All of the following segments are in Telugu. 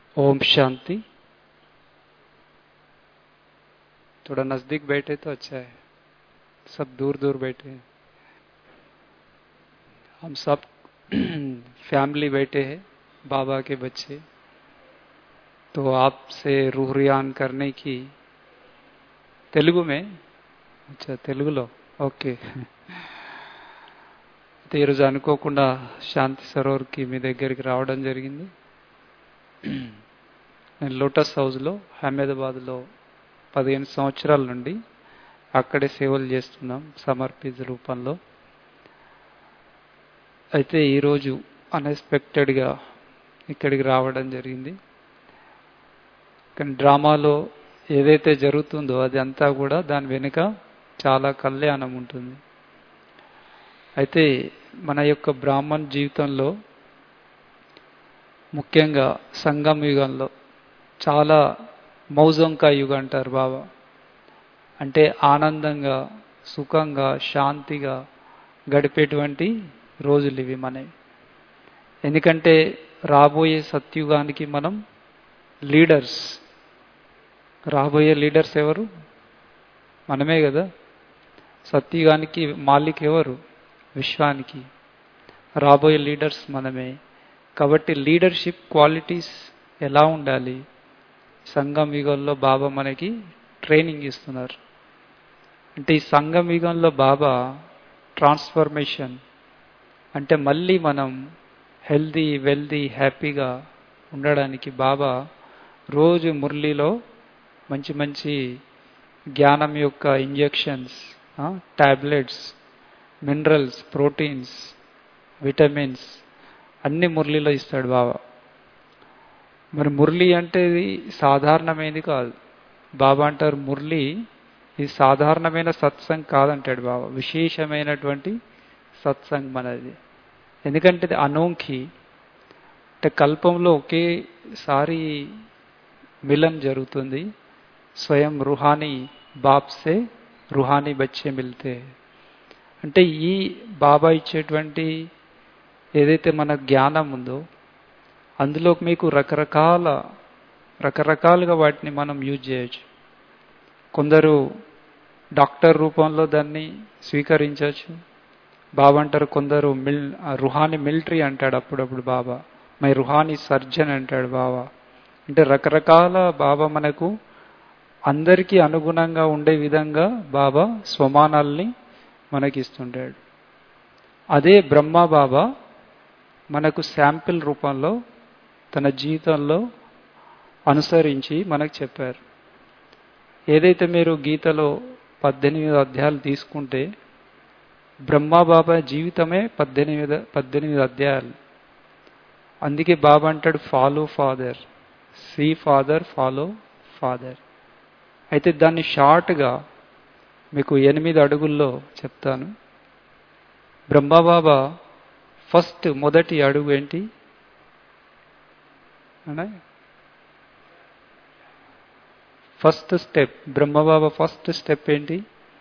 ओम शांति थोड़ा नजदीक बैठे तो अच्छा है सब दूर दूर बैठे हैं हम सब फैमिली बैठे हैं बाबा के बच्चे तो आपसे रूह रियान करने की తెలుగు మే అచ్చా తెలుగులో ఓకే అయితే ఈరోజు అనుకోకుండా శాంతి సరోవర్కి మీ దగ్గరికి రావడం జరిగింది నేను లోటస్ హౌస్లో అహ్మదాబాద్లో పదిహేను సంవత్సరాల నుండి అక్కడే సేవలు చేస్తున్నాం సమర్పిత రూపంలో అయితే ఈరోజు అన్ఎక్స్పెక్టెడ్గా ఇక్కడికి రావడం జరిగింది కానీ డ్రామాలో ఏదైతే జరుగుతుందో అది అంతా కూడా దాని వెనుక చాలా కళ్యాణం ఉంటుంది అయితే మన యొక్క బ్రాహ్మణ్ జీవితంలో ముఖ్యంగా సంగం యుగంలో చాలా మౌజంకా యుగ అంటారు బాబా అంటే ఆనందంగా సుఖంగా శాంతిగా గడిపేటువంటి రోజులు ఇవి మనవి ఎందుకంటే రాబోయే సత్యుగానికి మనం లీడర్స్ రాబోయే లీడర్స్ ఎవరు మనమే కదా సత్యుగానికి మాలిక్ ఎవరు విశ్వానికి రాబోయే లీడర్స్ మనమే కాబట్టి లీడర్షిప్ క్వాలిటీస్ ఎలా ఉండాలి సంఘం యుగంలో బాబా మనకి ట్రైనింగ్ ఇస్తున్నారు అంటే ఈ సంఘం యుగంలో బాబా ట్రాన్స్ఫర్మేషన్ అంటే మళ్ళీ మనం హెల్దీ వెల్దీ హ్యాపీగా ఉండడానికి బాబా రోజు మురళిలో మంచి మంచి జ్ఞానం యొక్క injections tablets minerals proteins vitamins అన్ని మురళిలో ఇస్తాడు బాబా మరి మురళి అంటే ఇది సాధారణమైనది కాదు బాబా అంటారు మురళి ఇది సాధారణమైన సత్సంగ్ కాదంటాడు బాబా విశేషమైనటువంటి సత్సంగ్ మనది ఎందుకంటే ఇది అనోంఖి అంటే కల్పంలో ఒకేసారి మిలం జరుగుతుంది స్వయం రుహానీ బాప్సే రుహానీ బచ్చే మిల్తే అంటే ఈ బాబా ఇచ్చేటువంటి ఏదైతే మన జ్ఞానం ఉందో అందులో మీకు రకరకాల రకరకాలుగా వాటిని మనం యూజ్ చేయొచ్చు కొందరు డాక్టర్ రూపంలో దాన్ని స్వీకరించవచ్చు బాబా అంటారు కొందరు మిల్ రుహానీ మిలిటరీ అంటాడు అప్పుడప్పుడు బాబా మై రుహానీ సర్జన్ అంటాడు బాబా అంటే రకరకాల బాబా మనకు అందరికీ అనుగుణంగా ఉండే విధంగా బాబా స్వమానాల్ని మనకిస్తుంటాడు అదే బ్రహ్మ బాబా మనకు శాంపిల్ రూపంలో తన జీవితంలో అనుసరించి మనకు చెప్పారు ఏదైతే మీరు గీతలో పద్దెనిమిది అధ్యాయాలు తీసుకుంటే బ్రహ్మబాబా జీవితమే పద్దెనిమిది పద్దెనిమిది అధ్యాయాలు అందుకే బాబా అంటాడు follow father see father follow father అయితే దాన్ని షార్ట్గా మీకు ఎనిమిది అడుగుల్లో చెప్తాను బ్రహ్మబాబా ఫస్ట్ మొదటి అడుగు ఏంటి first step Brahma Baba first step ఏంటి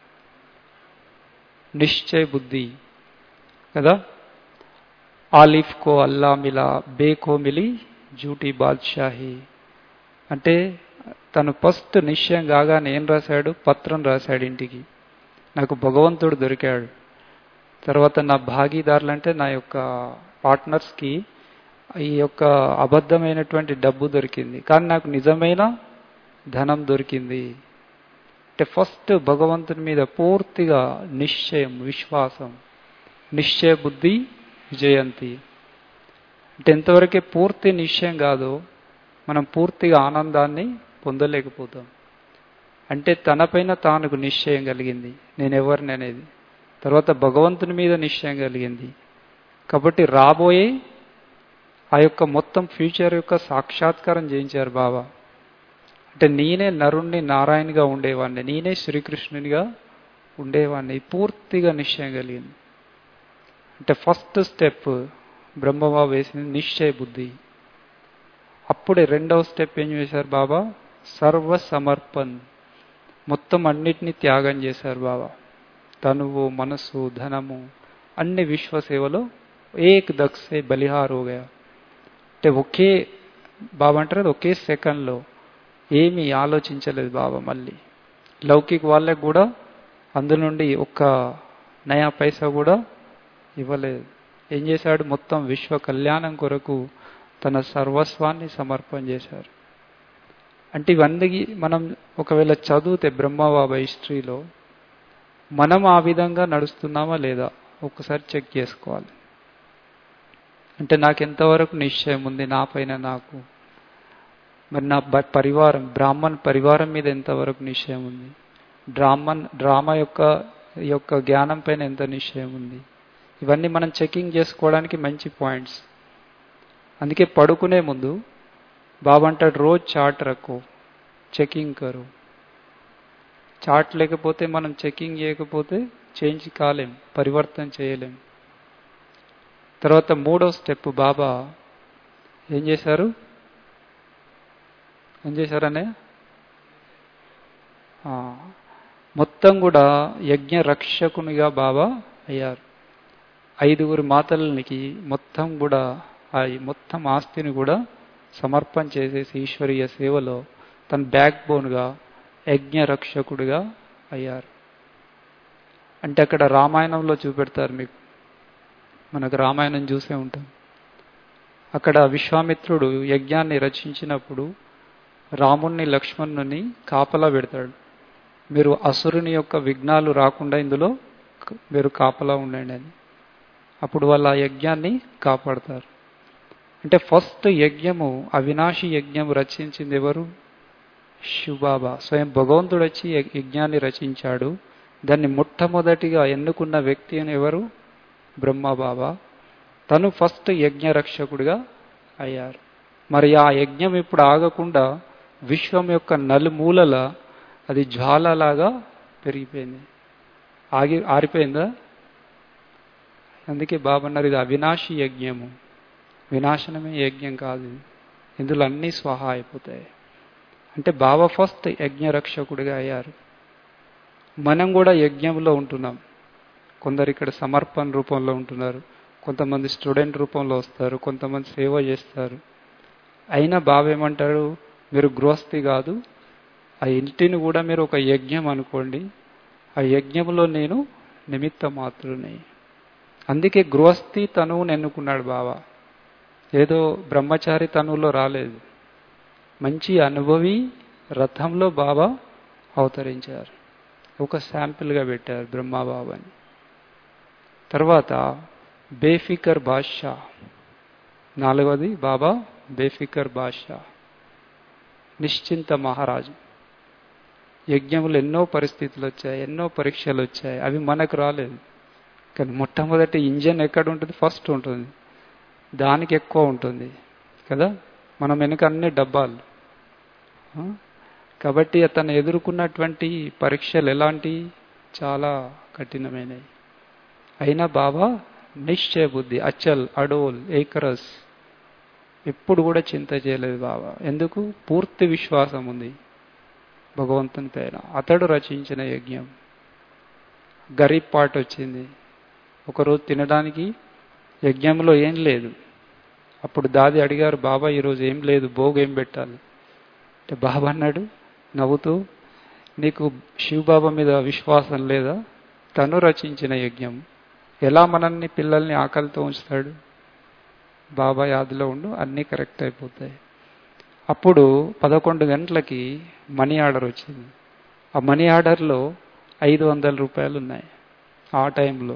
నిశ్చయ బుద్ధి కదా ఆలిఫ్ కో అల్లా మిలా బే కో మిలి జూటీ బాద్షాహి అంటే తను ఫస్ట్ నిశ్చయం కాగానే ఏం రాశాడు పత్రం రాశాడు ఇంటికి నాకు భగవంతుడు దొరికాడు తర్వాత నా భాగీదారులు అంటే నా యొక్క పార్ట్నర్స్కి ఈ యొక్క అబద్ధమైనటువంటి డబ్బు దొరికింది కానీ నాకు నిజమైన ధనం దొరికింది అంటే ఫస్ట్ భగవంతుని మీద పూర్తిగా నిశ్చయం విశ్వాసం నిశ్చయ బుద్ధి విజయంతి అంటే ఎంతవరకే పూర్తి నిశ్చయం కాదో మనం పూర్తిగా ఆనందాన్ని పొందలేకపోతాం అంటే తనపైన తానుకు నిశ్చయం కలిగింది నేను ఎవరిని అనేది తర్వాత భగవంతుని మీద నిశ్చయం కలిగింది కాబట్టి రాబోయే ఆ యొక్క మొత్తం ఫ్యూచర్ యొక్క సాక్షాత్కారం చేయించారు బాబా అంటే నేనే నరుణ్ణి నారాయణగా ఉండేవాడిని నేనే శ్రీకృష్ణునిగా ఉండేవాడిని పూర్తిగా నిశ్చయం కలిగింది అంటే ఫస్ట్ స్టెప్ బ్రహ్మబాబు వేసింది నిశ్చయ బుద్ధి అప్పుడే రెండవ స్టెప్ ఏం చేశారు బాబా సర్వ సమర్పణ్ మొత్తం అన్నిటినీ త్యాగం చేశారు బాబా తనువు మనసు ధనము అన్ని విశ్వ సేవలో ఏక్ దక్సే బలిహార్ హోగా అంటే ఒకే బాబా అంటారు అది ఒకే సెకండ్లో ఏమీ ఆలోచించలేదు బాబా మళ్ళీ లౌకిక వాళ్ళకి కూడా అందు నుండి ఒక్క నయా పైసా కూడా ఇవ్వలేదు ఏం చేశాడు మొత్తం విశ్వ కళ్యాణం కొరకు తన సర్వస్వాన్ని సమర్పణ చేశారు అంటే ఇవన్నీ మనం ఒకవేళ చదివితే బ్రహ్మబాబా హిస్టరీలో మనం ఆ విధంగా నడుస్తున్నామా లేదా ఒకసారి చెక్ చేసుకోవాలి అంటే నాకు ఎంతవరకు నిశ్చయం ఉంది నా పైన నాకు మరి నా బ- పరివారం బ్రాహ్మణ్ పరివారం మీద ఎంతవరకు నిశ్చయం ఉంది బ్రాహ్మణ్ డ్రామా యొక్క యొక్క జ్ఞానం పైన ఎంత నిశ్చయం ఉంది ఇవన్నీ మనం చెకింగ్ చేసుకోవడానికి మంచి పాయింట్స్ అందుకే పడుకునే ముందు బాబా అంటాడు రోజు చాట్ రక్కో చెకింగ్ కరు చాట్ లేకపోతే మనం చెకింగ్ చేయకపోతే చేంజ్ కాలేం పరివర్తన చేయలేం తర్వాత మూడో స్టెప్ బాబా ఏం చేశారు ఏం చేశారనే ఆ, మొత్తం కూడా యజ్ఞ రక్షకునిగా బాబా అయ్యారు ఐదుగురు మాతలకి మొత్తం కూడా ఆ మొత్తం ఆస్తిని కూడా సమర్పణ చేసేసి ఈశ్వరీయ సేవలో తన బ్యాక్ బోన్గా యజ్ఞ రక్షకుడిగా అయ్యారు అంటే అక్కడ రామాయణంలో చూపెడతారు మీకు మనకు రామాయణం చూసే ఉంటాం అక్కడ విశ్వామిత్రుడు యజ్ఞాన్ని రచించినప్పుడు రాముణ్ణి లక్ష్మణుని కాపలా పెడతాడు మీరు అసురుని యొక్క విఘ్నాలు రాకుండా ఇందులో క- మీరు కాపలా ఉండండి అని అప్పుడు వాళ్ళు ఆ యజ్ఞాన్ని కాపాడతారు అంటే ఫస్ట్ యజ్ఞము అవినాశి యజ్ఞం రచించింది ఎవరు శివబాబా స్వయం భగవంతుడు వచ్చి యజ్ఞ- యజ్ఞాన్ని రచించాడు దాన్ని మొట్టమొదటిగా ఎన్నుకున్న వ్యక్తి అని ఎవరు బ్రహ్మబాబా తను ఫస్ట్ యజ్ఞ రక్షకుడిగా అయ్యారు మరి ఆ యజ్ఞం ఇప్పుడు ఆగకుండా విశ్వం యొక్క నలుమూలల అది జ్వాలలాగా పెరిగిపోయింది ఆగి ఆరిపోయిందా అందుకే బాబా అన్నారు ఇది అవినాశి యజ్ఞము వినాశనమే యజ్ఞం కాదు ఇది. ఇందులో అన్నీ స్వహా అయిపోతాయి అంటే బాబా ఫస్ట్ యజ్ఞ రక్షకుడిగా అయ్యారు మనం కూడా యజ్ఞంలో ఉంటున్నాం కొందరు ఇక్కడ సమర్పణ రూపంలో ఉంటున్నారు కొంతమంది స్టూడెంట్ రూపంలో వస్తారు కొంతమంది సేవ చేస్తారు అయినా బాబా ఏమంటారు మీరు గృహస్థి కాదు ఆ ఇంటిని కూడా మీరు ఒక యజ్ఞం అనుకోండి ఆ యజ్ఞంలో నేను నిమిత్త మాత్రుని అందుకే గృహస్థి తనువుని ఎన్నుకున్నాడు బాబా ఏదో బ్రహ్మచారి తనువులో రాలేదు మంచి అనుభవి రథంలో బాబా అవతరించారు ఒక శాంపిల్గా పెట్టారు బ్రహ్మబాబాని తర్వాత బేఫికర్ బాద్షా నాలుగవది బాబా బేఫికర్ బాద్షా నిశ్చింత మహారాజు యజ్ఞములు ఎన్నో పరిస్థితులు వచ్చాయి ఎన్నో పరీక్షలు వచ్చాయి అవి మనకు రాలేదు కానీ మొట్టమొదటి ఇంజన్ ఎక్కడ ఉంటుంది ఫస్ట్ ఉంటుంది దానికి ఎక్కువ ఉంటుంది కదా మనం వెనుక అన్ని డబ్బాలు ఆ? కాబట్టి అతను ఎదుర్కొన్నటువంటి పరీక్షలు ఎలాంటి చాలా కఠినమైనవి అయినా బాబా నిశ్చయ బుద్ధి అచల్ అడోల్ ఏకరస్ ఎప్పుడు కూడా చింత చేయలేదు బాబా ఎందుకు పూర్తి విశ్వాసం ఉంది భగవంతుని పైన అతడు రచించిన యజ్ఞం గరీబ్ పాట వచ్చింది ఒకరోజు తినడానికి యజ్ఞంలో ఏం లేదు అప్పుడు దాది అడిగారు బాబా ఈరోజు ఏం లేదు భోగు ఏం పెట్టాలి అంటే బాబా అన్నాడు నవ్వుతూ నీకు శివబాబా మీద విశ్వాసం లేదా తను రచించిన యజ్ఞం ఎలా మనల్ని పిల్లల్ని ఆకలితో ఉంచుతాడు బాబా యాదిలో ఉండు అన్నీ కరెక్ట్ అయిపోతాయి అప్పుడు పదకొండు గంటలకి మనీ ఆర్డర్ వచ్చింది ఆ మనీ ఆర్డర్లో ఐదు వందల రూపాయలు ఉన్నాయి ఆ టైంలో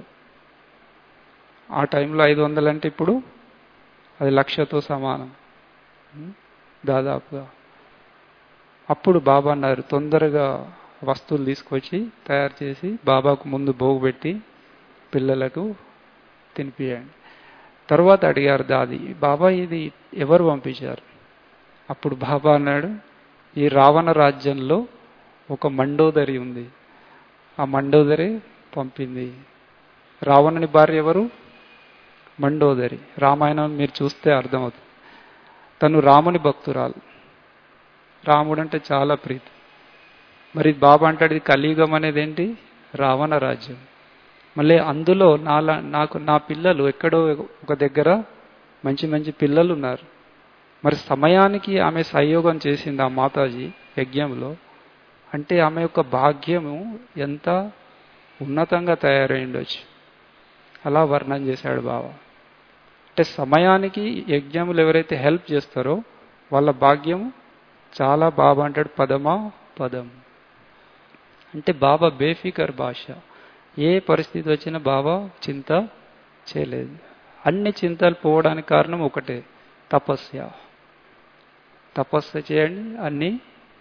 ఆ టైంలో ఐదు వందలు అంటే ఇప్పుడు అది లక్షతో సమానం ఉం? దాదాపుగా అప్పుడు బాబా అన్నారు తొందరగా వస్తువులు తీసుకొచ్చి తయారు చేసి బాబాకు ముందు భోగు పెట్టి పిల్లలకు తినిపియండి తర్వాత అడిగారు దాది బాబా ఇది ఎవరు పంపించారు అప్పుడు బాబా అన్నాడు ఈ రావణ రాజ్యంలో ఒక మండోదరి ఉంది ఆ మండోదరి పంపింది రావణుని భార్య ఎవరు మండోదరి రామాయణం మీరు చూస్తే అర్థమవుతుంది తను రాముని భక్తురాలు రాముడు అంటే చాలా ప్రీతి మరి బాబా అంటాడు ఇది కలియుగం అనేది ఏంటి రావణ రాజ్యం మళ్ళీ అందులో నాలా నాకు నా పిల్లలు ఎక్కడో ఒక దగ్గర మంచి మంచి పిల్లలు ఉన్నారు మరి సమయానికి ఆమె సహయోగం చేసింది ఆ మాతాజీ యజ్ఞంలో అంటే ఆమె యొక్క భాగ్యము ఎంత ఉన్నతంగా తయారై ఉండొచ్చు అలా వర్ణన చేశాడు బాబా అంటే సమయానికి యజ్ఞములు ఎవరైతే హెల్ప్ చేస్తారో వాళ్ళ భాగ్యము చాలా బాబా అంటాడు పదమా పదం అంటే బాబా బేఫికర్ భాష ఏ పరిస్థితి వచ్చినా బాబా చింత చేయలేదు అన్ని చింతలు పోవడానికి కారణం ఒకటే తపస్య తపస్సు చేయండి అన్ని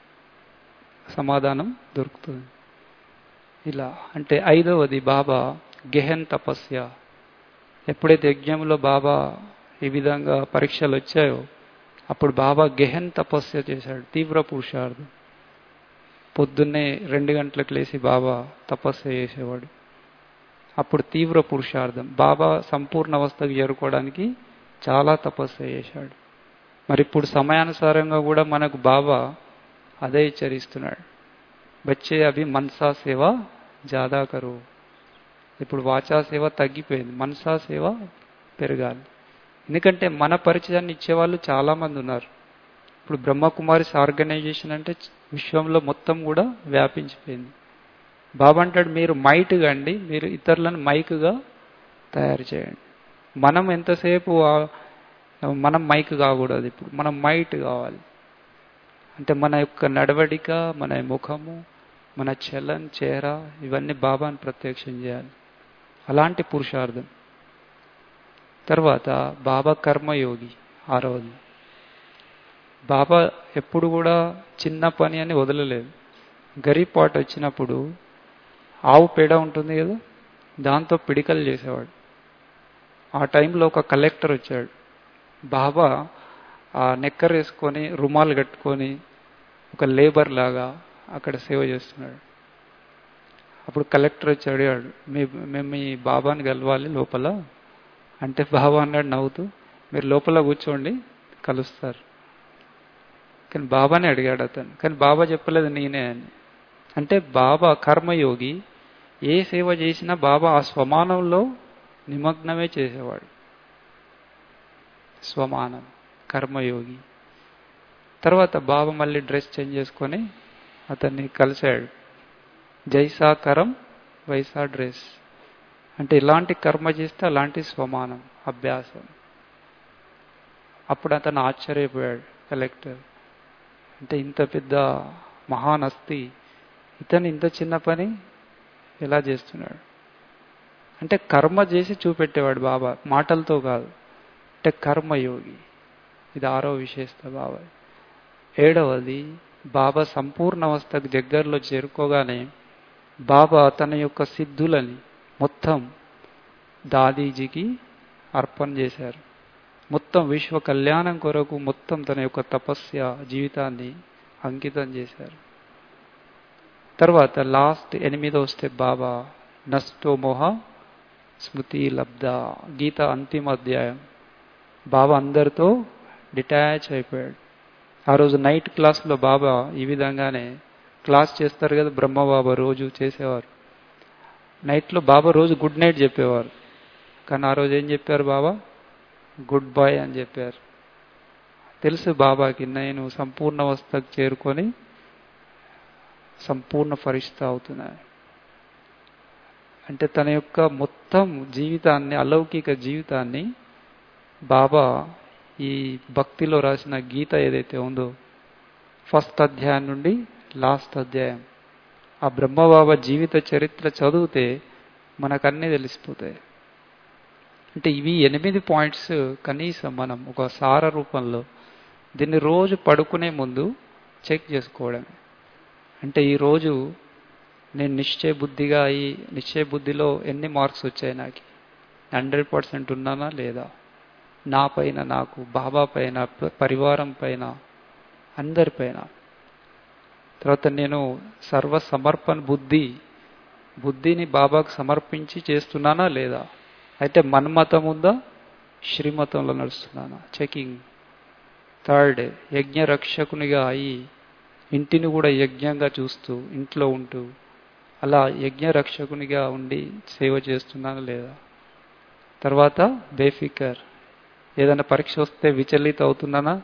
సమాధానం దొరుకుతుంది ఇలా అంటే ఐదవది బాబా గెహన్ తపస్య ఎప్పుడైతే యజ్ఞంలో బాబా ఈ విధంగా పరీక్షలు వచ్చాయో అప్పుడు బాబా గెహన్ తపస్య చేశాడు తీవ్ర పురుషార్థం పొద్దున్నే రెండు గంటలకు లేచి బాబా తపస్య చేసేవాడు అప్పుడు తీవ్ర పురుషార్థం బాబా సంపూర్ణ అవస్థకు చేరుకోవడానికి చాలా తపస్సు చేశాడు మరి ఇప్పుడు సమయానుసారంగా కూడా మనకు బాబా అదే హెచ్చరిస్తున్నాడు వచ్చే అవి మనసా సేవ జాదా కరు ఇప్పుడు వాచా సేవ తగ్గిపోయింది మనసా సేవ పెరగాలి ఎందుకంటే మన పరిచయాన్ని ఇచ్చేవాళ్ళు చాలామంది ఉన్నారు ఇప్పుడు బ్రహ్మకుమారిస్ ఆర్గనైజేషన్ అంటే విశ్వంలో మొత్తం కూడా వ్యాపించిపోయింది బాబా అంటాడు మీరు మైట్గా అండి మీరు ఇతరులను మైక్గా తయారు చేయండి మనం ఎంతసేపు మనం మైక్ కాకూడదు ఇప్పుడు మనం మైట్ కావాలి అంటే మన యొక్క నడవడిక మన ముఖము మన చలన్ చేహరా ఇవన్నీ బాబాని ప్రత్యక్షం చేయాలి అలాంటి పురుషార్థం తర్వాత బాబా కర్మయోగి ఆరవది బాబా ఎప్పుడు కూడా చిన్న పని అని వదలలేదు గరీపాటు వచ్చినప్పుడు ఆవు పేడ ఉంటుంది కదా దాంతో పిడికలు చేసేవాడు ఆ టైంలో ఒక కలెక్టర్ వచ్చాడు బాబా ఆ నెక్కర్ వేసుకొని రుమాలు కట్టుకొని ఒక లేబర్ లాగా అక్కడ సేవ చేస్తున్నాడు అప్పుడు కలెక్టర్ వచ్చి అడిగాడు మీ మేము మీ బాబాని కలవాలి లోపల అంటే బాబా అన్నాడు నవ్వుతూ మీరు లోపల కూర్చోండి కలుస్తారు కానీ బాబానే అడిగాడు అతను కానీ బాబా చెప్పలేదు నేనే అని అంటే బాబా కర్మయోగి ఏ సేవ చేసినా బాబా ఆ స్వమానంలో నిమగ్నమే చేసేవాడు స్వమానం కర్మయోగి తర్వాత బాబా మళ్ళీ డ్రెస్ చేంజ్ చేసుకొని అతన్ని కలిశాడు జైసా కరం వైసా డ్రెస్ అంటే ఇలాంటి కర్మ చేస్తే అలాంటి స్వమానం అభ్యాసం అప్పుడు అతను ఆశ్చర్యపోయాడు కలెక్టర్ అంటే ఇంత పెద్ద మహానస్తి ఇతను ఇంత చిన్న పని ఎలా చేస్తున్నాడు అంటే కర్మ చేసి చూపెట్టేవాడు బాబా మాటలతో కాదు అంటే కర్మయోగి ఇది ఆరో విశేషత బాబా ఏడవది బాబా సంపూర్ణ అవస్థకు దగ్గరలో చేరుకోగానే బాబా తన యొక్క సిద్ధులని మొత్తం దాదీజీకి అర్పణ చేశారు మొత్తం విశ్వ కళ్యాణం కొరకు మొత్తం తన యొక్క తపస్య జీవితాన్ని అంకితం చేశారు తర్వాత లాస్ట్ ఎనిమిదో స్టెప్ బాబా నష్టో మోహ స్మృతి లబ్ధ గీత అంతిమ అధ్యాయం బాబా అందరితో డిటాచ్ అయిపోయాడు ఆ రోజు నైట్ క్లాస్లో బాబా ఈ విధంగానే క్లాస్ చేస్తారు కదా బ్రహ్మబాబా రోజు చేసేవారు నైట్లో బాబా రోజు గుడ్ నైట్ చెప్పేవారు కానీ ఆ రోజు ఏం చెప్పారు బాబా గుడ్ బాయ్ అని చెప్పారు తెలుసు బాబాకి నేను సంపూర్ణ అవస్థకు చేరుకొని సంపూర్ణ ఫరిష్ట అవుతున్నాను అంటే తన యొక్క మొత్తం జీవితాన్ని అలౌకిక జీవితాన్ని బాబా ఈ భక్తిలో రాసిన గీత ఏదైతే ఉందో ఫస్ట్ అధ్యాయం నుండి లాస్ట్ అధ్యాయం ఆ బ్రహ్మబాబా జీవిత చరిత్ర చదివితే మనకన్నీ తెలిసిపోతాయి అంటే ఇవి ఎనిమిది పాయింట్స్ కనీసం మనం ఒక సార రూపంలో దీన్ని రోజు పడుకునే ముందు చెక్ చేసుకోవడమే అంటే ఈరోజు నేను నిశ్చయ బుద్ధిగా అయి నిశ్చయ బుద్ధిలో ఎన్ని మార్క్స్ వచ్చాయి నాకు హండ్రెడ్ పర్సెంట్ ఉన్నానా లేదా నా పైన నాకు బాబా పైన పరివారం పైన అందరిపైన తర్వాత నేను సర్వ సమర్పణ బుద్ధి బుద్ధిని బాబాకు సమర్పించి చేస్తున్నానా లేదా అయితే మన్మతం ఉందా శ్రీమతంలో నడుస్తున్నానా చెకింగ్ థర్డ్ యజ్ఞ రక్షకునిగా అయి ఇంటిని కూడా యజ్ఞంగా చూస్తూ ఇంట్లో ఉంటూ అలా యజ్ఞ రక్షకునిగా ఉండి సేవ చేస్తున్నానా లేదా తర్వాత బేఫికర్ ఏదైనా పరీక్ష వస్తే విచలిత అవుతున్నానా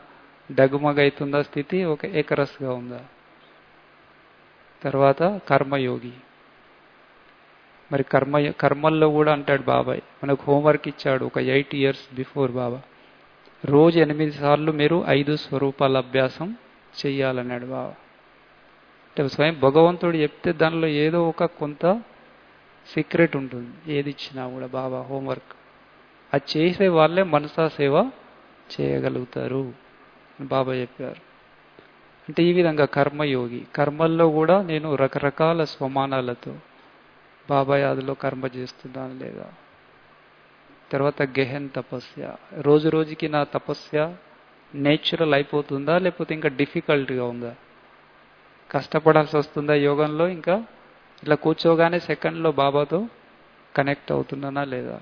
డగుమగైతుందా స్థితి ఒక ఏకరస్గా ఉందా తర్వాత కర్మయోగి మరి కర్మ కర్మల్లో కూడా అంటాడు బాబాయ్ మనకు హోంవర్క్ ఇచ్చాడు ఒక ఎయిట్ ఇయర్స్ బిఫోర్ బాబా రోజు ఎనిమిది సార్లు మీరు ఐదు స్వరూపాల అభ్యాసం చెయ్యాలన్నాడు బాబా అంటే స్వయం భగవంతుడు చెప్తే దానిలో ఏదో ఒక కొంత సీక్రెట్ ఉంటుంది ఏది ఇచ్చినా కూడా బాబా హోంవర్క్ అది చేసే వాళ్ళే మనసా సేవ చేయగలుగుతారు అని బాబా చెప్పారు అంటే ఈ విధంగా కర్మయోగి కర్మల్లో కూడా నేను రకరకాల స్వమానాలతో బాబాయ్ అదిలో కర్మ చేస్తున్నాను లేదా తర్వాత గెహెన్ తపస్య రోజు రోజుకి నా తపస్య నేచురల్ అయిపోతుందా లేకపోతే ఇంకా డిఫికల్ట్గా ఉందా కష్టపడాల్సి వస్తుందా యోగంలో ఇంకా ఇలా కూర్చోగానే సెకండ్లో బాబాతో కనెక్ట్ అవుతున్నానా లేదా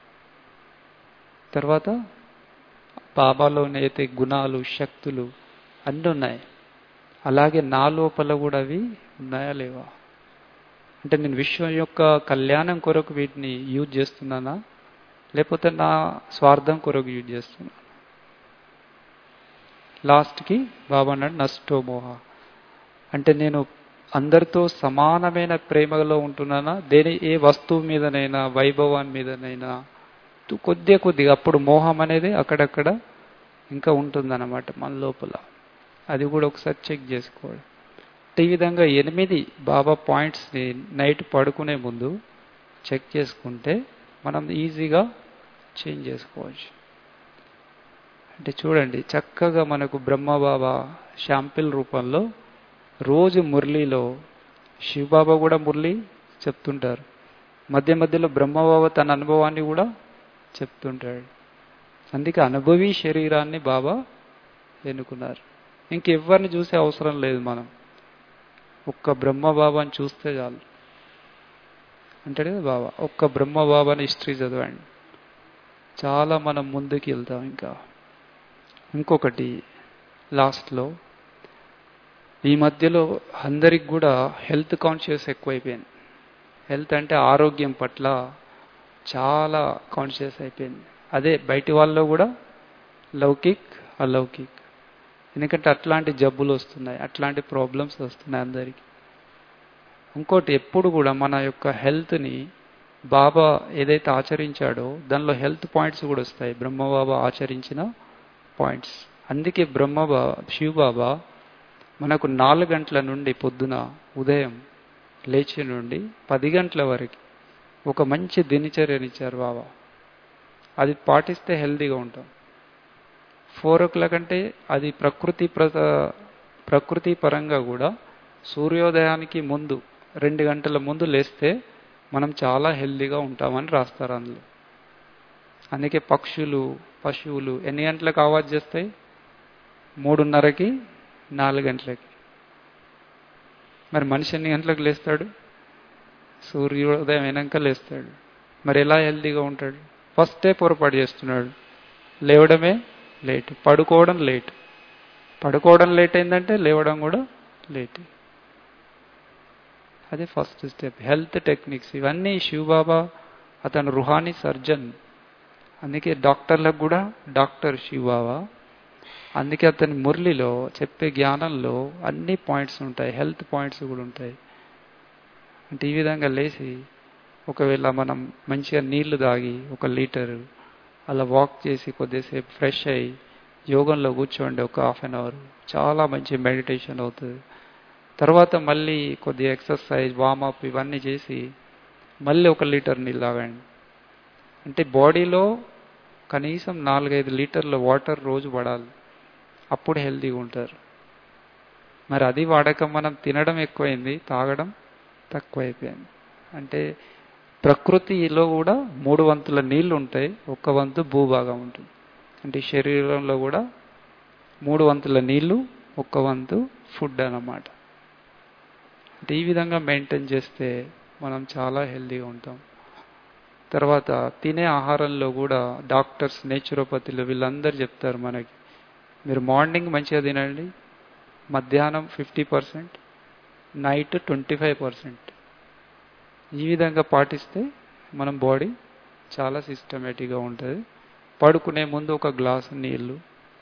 తర్వాత బాబాలోని అయితే గుణాలు శక్తులు అన్నీ ఉన్నాయి అలాగే నా లోపల కూడా అవి ఉన్నాయా లేవా అంటే నేను విశ్వం యొక్క కళ్యాణం కొరకు వీటిని యూజ్ చేస్తున్నానా లేకపోతే నా స్వార్థం కొరకు యూజ్ చేస్తున్నాను లాస్ట్కి బాబా అన్నాడు నష్టో మోహ అంటే నేను అందరితో సమానమైన ప్రేమలో ఉంటున్నానా దేని ఏ వస్తువు మీదనైనా వైభవాన్ని మీదనైనా కొద్దిగా కొద్దిగా అప్పుడు మోహం అనేది అక్కడక్కడ ఇంకా ఉంటుందన్నమాట మన లోపల అది కూడా ఒకసారి చెక్ చేసుకోవాలి ఈ విధంగా ఎనిమిది బాబా పాయింట్స్ని నైట్ పడుకునే ముందు చెక్ చేసుకుంటే మనం ఈజీగా చేంజ్ చేసుకోవచ్చు అంటే చూడండి చక్కగా మనకు బ్రహ్మబాబా షాంపిల్ రూపంలో రోజు మురళిలో శివబాబా కూడా మురళి చెప్తుంటారు మధ్య మధ్యలో బ్రహ్మబాబా తన అనుభవాన్ని కూడా చెప్తుంటాడు అందుకే అనుభవి శరీరాన్ని బాబా ఎన్నుకున్నారు ఇంకెవ్వరిని చూసే అవసరం లేదు మనం ఒక్క బ్రహ్మ బాబాని చూస్తే చాలు అంటాడు కదా బాబా ఒక్క బ్రహ్మ బాబాని హిస్టరీ చదవండి చాలా మనం ముందుకు వెళ్తాం ఇంకా ఇంకొకటి లాస్ట్లో ఈ మధ్యలో అందరికి కూడా హెల్త్ కాన్షియస్ ఎక్కువైపోయింది హెల్త్ అంటే ఆరోగ్యం పట్ల చాలా కాన్షియస్ అయిపోయింది అదే బయటి వాళ్ళలో కూడా లౌకిక్ అలౌకిక్ ఎందుకంటే అట్లాంటి జబ్బులు వస్తున్నాయి అట్లాంటి ప్రాబ్లమ్స్ వస్తున్నాయి అందరికి ఇంకోటి ఎప్పుడు కూడా మన యొక్క హెల్త్ని బాబా ఏదైతే ఆచరించాడో దానిలో హెల్త్ పాయింట్స్ కూడా వస్తాయి బ్రహ్మబాబా ఆచరించిన పాయింట్స్ అందుకే బ్రహ్మబా శివబాబా మనకు నాలుగు గంటల నుండి పొద్దున ఉదయం లేచి నుండి పది గంటల వరకు ఒక మంచి దినచర్యనిచ్చారు బాబా అది పాటిస్తే హెల్తీగా ఉంటాం ఫోర్ ఓ క్లాక్ అంటే అది ప్రకృతి ప్ర ప్రకృతి పరంగా కూడా సూర్యోదయానికి ముందు రెండు గంటల ముందు లేస్తే మనం చాలా హెల్దీగా ఉంటామని రాస్తారు అందులో అందుకే పక్షులు పశువులు ఎన్ని గంటలకు ఆవాజ్ చేస్తాయి మూడున్నరకి నాలుగు గంటలకి మరి మనిషి ఎన్ని గంటలకు లేస్తాడు సూర్యోదయం అయినాక లేస్తాడు మరి ఎలా హెల్దీగా ఉంటాడు ఫస్టే పొరపాటు చేస్తున్నాడు లేవడమే లేట్ పడుకోవడం లేట్ పడుకోవడం లేట్ అయిందంటే లేవడం కూడా లేట్ అదే ఫస్ట్ స్టెప్ హెల్త్ టెక్నిక్స్ ఇవన్నీ శివబాబా అతను రుహానీ సర్జన్ అందుకే డాక్టర్లకు కూడా డాక్టర్ శివబాబా అందుకే అతని మురళిలో చెప్పే జ్ఞానంలో అన్ని పాయింట్స్ ఉంటాయి హెల్త్ పాయింట్స్ కూడా ఉంటాయి అంటే ఈ విధంగా లేచి ఒకవేళ మనం మంచిగా నీళ్లు తాగి ఒక లీటరు అలా వాక్ చేసి కొద్దిసేపు ఫ్రెష్ అయ్యి యోగంలో కూర్చోండి ఒక హాఫ్ అన్ అవర్ చాలా మంచి మెడిటేషన్ అవుతుంది తర్వాత మళ్ళీ కొద్దిగా ఎక్సర్సైజ్ వామప్ ఇవన్నీ చేసి మళ్ళీ ఒక లీటర్ నీళ్ళు తాగండి అంటే బాడీలో కనీసం నాలుగైదు లీటర్ల వాటర్ రోజు పడాలి అప్పుడు హెల్తీగా ఉంటారు మరి అది వాడక మనం తినడం ఎక్కువైంది తాగడం తక్కువైపోయింది అంటే ప్రకృతిలో కూడా మూడు వంతుల నీళ్లు ఉంటాయి ఒక్క వంతు భూభాగం ఉంటుంది అంటే శరీరంలో కూడా మూడు వంతుల నీళ్లు ఒక్క వంతు ఫుడ్ అన్నమాట అంటే ఈ విధంగా మెయింటైన్ చేస్తే మనం చాలా హెల్తీగా ఉంటాం తర్వాత తినే ఆహారంలో కూడా డాక్టర్స్ నేచురోపతిలు వీళ్ళందరూ చెప్తారు మనకి మీరు మార్నింగ్ మంచిగా తినండి మధ్యాహ్నం fifty percent night twenty five percent ఈ విధంగా పాటిస్తే మనం బాడీ చాలా సిస్టమేటిక్గా ఉంటుంది పడుకునే ముందు ఒక గ్లాసు నీళ్ళు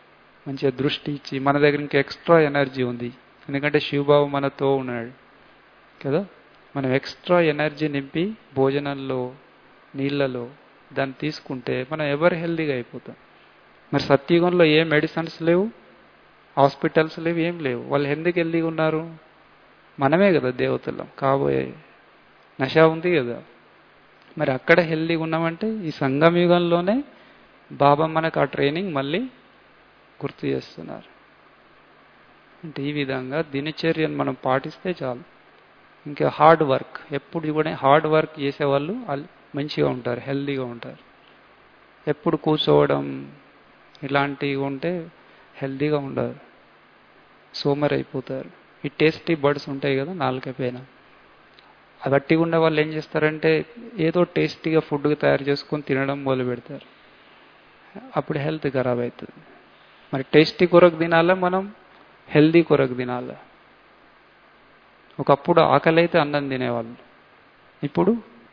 మంచిగా దృష్టి ఇచ్చి మన దగ్గర ఇంకా ఎక్స్ట్రా ఎనర్జీ ఉంది ఎందుకంటే శివబాబు మనతో ఉన్నాడు కదా మనం ఎక్స్ట్రా ఎనర్జీ నింపి భోజనంలో నీళ్ళలో దాన్ని తీసుకుంటే మనం ఎవరు హెల్దీగా అయిపోతాం మరి సత్యుగంలో ఏ మెడిసిన్స్ లేవు హాస్పిటల్స్ లేవు ఏం లేవు వాళ్ళు ఎందుకు హెల్దీగా ఉన్నారు మనమే కదా దేవతలం కాబోయే నష ఉంది కదా మరి అక్కడ హెల్దీగా ఉన్నామంటే ఈ సంగమయుగంలోనే బాబా మనకు ఆ ట్రైనింగ్ మళ్ళీ గుర్తు చేస్తున్నారు అంటే ఈ విధంగా దినచర్యను మనం పాటిస్తే చాలు ఇంకా హార్డ్ వర్క్ ఎప్పుడు కూడా హార్డ్ వర్క్ చేసేవాళ్ళు వాళ్ళు మంచిగా ఉంటారు హెల్దీగా ఉంటారు ఎప్పుడు కూర్చోవడం ఇలాంటివి ఉంటే హెల్దీగా ఉండరు సోమర్ అయిపోతారు ఈ టేస్టీ బర్డ్స్ ఉంటాయి కదా నాలుక పైన అది బట్టి ఉండే వాళ్ళు ఏం చేస్తారంటే ఏదో టేస్టీగా ఫుడ్ తయారు చేసుకొని తినడం మొదలు పెడతారు అప్పుడు హెల్త్ ఖరాబ్ అవుతుంది మరి టేస్టీ కొరకు తినాలా మనం హెల్దీ కొరకు తినాలా ఒకప్పుడు ఆకలి అయితే అన్నం తినేవాళ్ళు ఇప్పుడు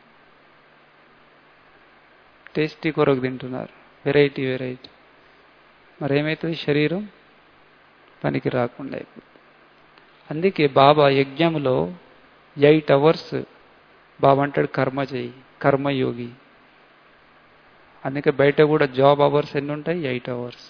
టేస్టీ కొరకు తింటున్నారు వెరైటీ వెరైటీ మరి ఏమవుతుంది శరీరం పనికి రాకుండా అయిపోతుంది అందుకే బాబా యజ్ఞంలో ఎయిట్ అవర్స్ బాబా అంటాడు కర్మ చేయి కర్మయోగి అందుకే బయట కూడా జాబ్ అవర్స్ ఎన్ని ఉంటాయి ఎయిట్ అవర్స్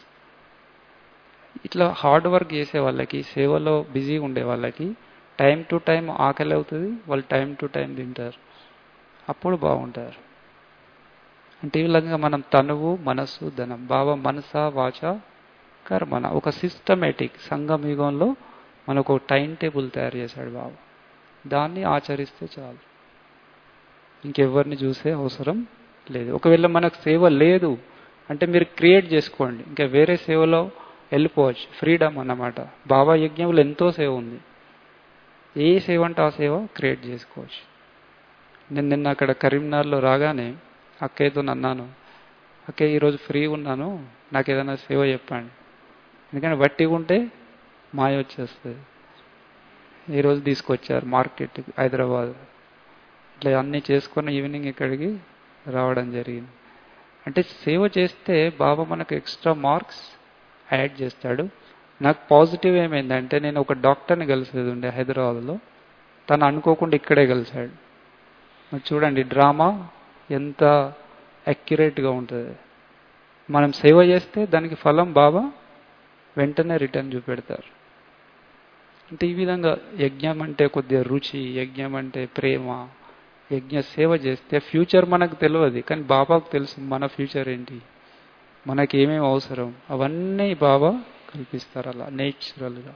ఇట్లా హార్డ్ వర్క్ చేసే వాళ్ళకి సేవలో బిజీగా ఉండే వాళ్ళకి టైం టు టైం ఆకలి అవుతుంది వాళ్ళు టైం టు టైం తింటారు అప్పుడు బాగుంటారు అంటే ఈ విధంగా మనం తనువు మనస్సు ధనం భావ మనస వాచ కర్మన ఒక సిస్టమేటిక్ సంఘం యుగంలో మనకు ఒక టైం టేబుల్ తయారు చేశాడు బాబు దాన్ని ఆచరిస్తే చాలు ఇంకెవరిని చూసే అవసరం లేదు ఒకవేళ మనకు సేవ లేదు అంటే మీరు క్రియేట్ చేసుకోండి ఇంకా వేరే సేవలో వెళ్ళిపోవచ్చు ఫ్రీడమ్ అన్నమాట బాబా యజ్ఞంలో ఎంతో సేవ ఉంది ఏ సేవ అంటే ఆ సేవ క్రియేట్ చేసుకోవచ్చు నేను నిన్న అక్కడ కరీంనగర్లో రాగానే అక్కయ్యతో అన్నాను అక్కయ్య ఈరోజు ఫ్రీ ఉన్నాను నాకు ఏదైనా సేవ చెప్పండి ఎందుకంటే వట్టిగా ఉంటే మాయ వచ్చేస్తుంది ఈరోజు తీసుకొచ్చారు మార్కెట్ హైదరాబాద్ ఇట్లా అన్నీ చేసుకొని ఈవినింగ్ ఇక్కడికి రావడం జరిగింది అంటే సేవ చేస్తే బాబా మనకు ఎక్స్ట్రా మార్క్స్ యాడ్ చేస్తాడు నాకు పాజిటివ్ ఏమైందంటే నేను ఒక డాక్టర్ని కలిసేది ఉండే హైదరాబాద్లో తను అనుకోకుండా ఇక్కడే కలిశాడు మరి చూడండి డ్రామా ఎంత అక్యురేట్గా ఉంటుంది మనం సేవ చేస్తే దానికి ఫలం బాబా వెంటనే రిటర్న్ చూపెడతారు అంటే ఈ విధంగా యజ్ఞం అంటే కొద్దిగా రుచి యజ్ఞం అంటే ప్రేమ యజ్ఞ సేవ చేస్తే ఫ్యూచర్ మనకు తెలియదు కానీ బాబాకు తెలుసు మన ఫ్యూచర్ ఏంటి మనకి ఏమేమి అవసరం అవన్నీ బాబా కల్పిస్తారు అలా నేచురల్గా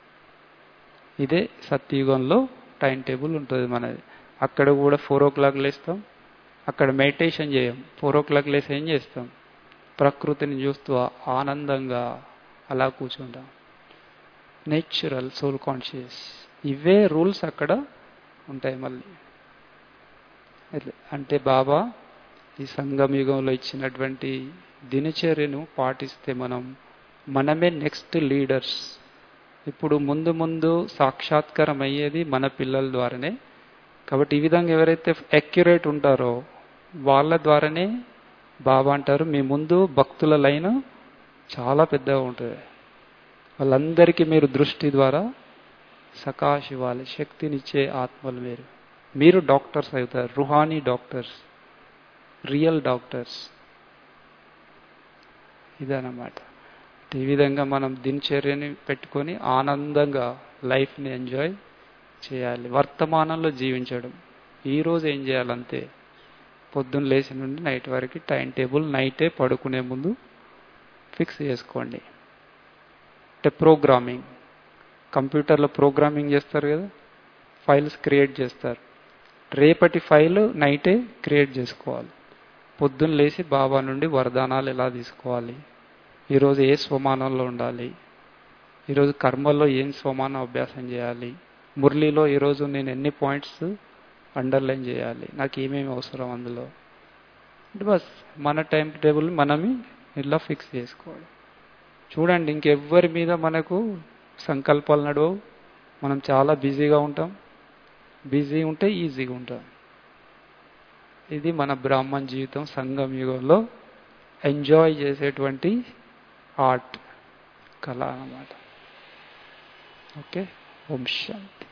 ఇదే సత్యయుగంలో టైం టేబుల్ ఉంటుంది మనది అక్కడ కూడా ఫోర్ ఓ క్లాక్ లేస్తాం అక్కడ మెడిటేషన్ చేయం ఫోర్ ఓ క్లాక్ లేసి ఏం చేస్తాం ప్రకృతిని చూస్తూ ఆనందంగా అలా కూర్చుంటాం నేచురల్ సోల్ కాన్షియస్ ఇవే రూల్స్ అక్కడ ఉంటాయి మళ్ళీ అంటే బాబా ఈ సంగం యుగంలో ఇచ్చినటువంటి దినచర్యను పాటిస్తే మనం మనమే నెక్స్ట్ లీడర్స్ ఇప్పుడు ముందు ముందు సాక్షాత్కారం అయ్యేది మన పిల్లల ద్వారానే కాబట్టి ఈ విధంగా ఎవరైతే అక్యురేట్ ఉంటారో వాళ్ళ ద్వారానే బాబా అంటారు మీ ముందు భక్తుల లైన్ చాలా పెద్దగా ఉంటుంది వాళ్ళందరికీ మీరు దృష్టి ద్వారా సకాశ ఇవ్వాలి శక్తినిచ్చే ఆత్మలు మీరు మీరు డాక్టర్స్ అవుతారు రుహానీ డాక్టర్స్ రియల్ డాక్టర్స్ ఇదన్నమాట ఈ విధంగా మనం దినచర్యని పెట్టుకొని ఆనందంగా లైఫ్ని ఎంజాయ్ చేయాలి వర్తమానంలో జీవించడం ఈరోజు ఏం చేయాలంతే పొద్దున్న లేచి నుండి నైట్ వరకు టైం టేబుల్ నైటే పడుకునే ముందు ఫిక్స్ చేసుకోండి అంటే ప్రోగ్రామింగ్ కంప్యూటర్లో ప్రోగ్రామింగ్ చేస్తారు కదా ఫైల్స్ క్రియేట్ చేస్తారు రేపటి ఫైల్ నైటే క్రియేట్ చేసుకోవాలి పొద్దున్న లేచి బాబా నుండి వరదానాలు ఎలా తీసుకోవాలి ఈరోజు ఏ స్వమానంలో ఉండాలి ఈరోజు కర్మల్లో ఏం స్వమానం అభ్యాసం చేయాలి మురళిలో ఈరోజు నేను ఎన్ని పాయింట్స్ అండర్లైన్ చేయాలి నాకు ఏమేమి అవసరం అందులో అంటే బస్ మన టైం టేబుల్ మనమే ఇలా ఫిక్స్ చేసుకోవాలి చూడండి ఇంకెవ్వరి మీద మనకు సంకల్పాలు నడవవు మనం చాలా బిజీగా ఉంటాం బిజీ ఉంటే ఈజీగా ఉంటాం ఇది మన బ్రాహ్మణ జీవితం సంఘం యుగంలో ఎంజాయ్ చేసేటువంటి ఆర్ట్ కళ అన్నమాట ఓకే ఓం శాంతి